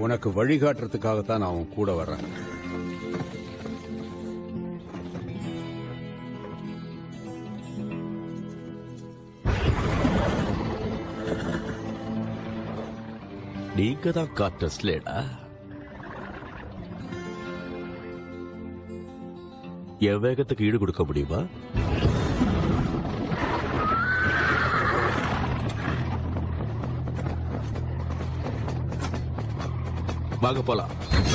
உனக்கு வழிகாட்டுறதுக்காகத்தான் நான் உன் கூட வர்றேன் நீங்க தான் காட்ட ஸ்லேடா என் வேகத்துக்கு ஈடு கொடுக்க முடியுமா வாங்க போலாம்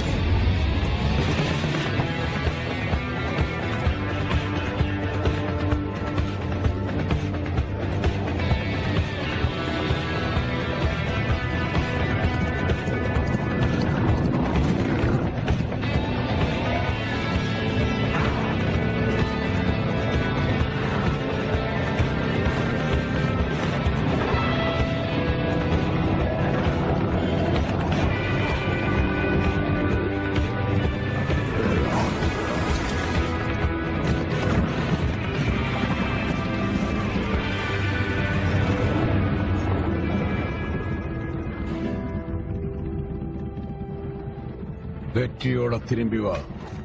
வெற்றியோட திரும்பி வா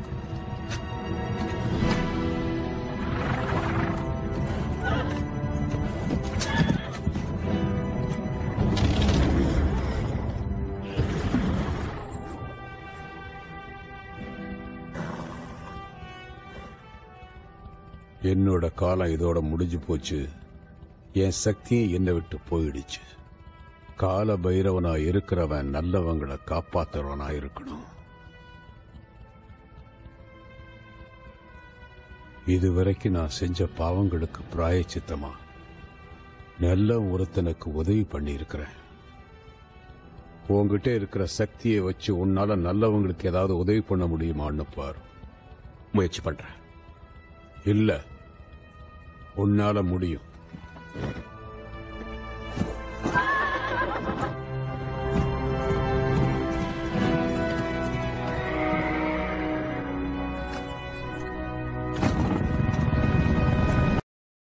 என்னோட காலம் இதோட முடிஞ்சு போச்சு என் சக்தியும் என்னை விட்டு போயிடுச்சு கால பைரவனா இருக்கிறவன் நல்லவங்களை காப்பாத்துறவனா இருக்கணும் இதுவரைக்கும் நான் செஞ்ச பாவங்களுக்கு பிராயச்சித்தமா நல்ல ஒருத்தனுக்கு உதவி பண்ணியிருக்கிறேன் உன்கிட்ட இருக்கிற சக்தியை வச்சு உன்னால நல்லவங்களுக்கு ஏதாவது உதவி பண்ண முடியுமான்னு பாரு முயற்சி பண்றேன் இல்ல உன்னால முடியும்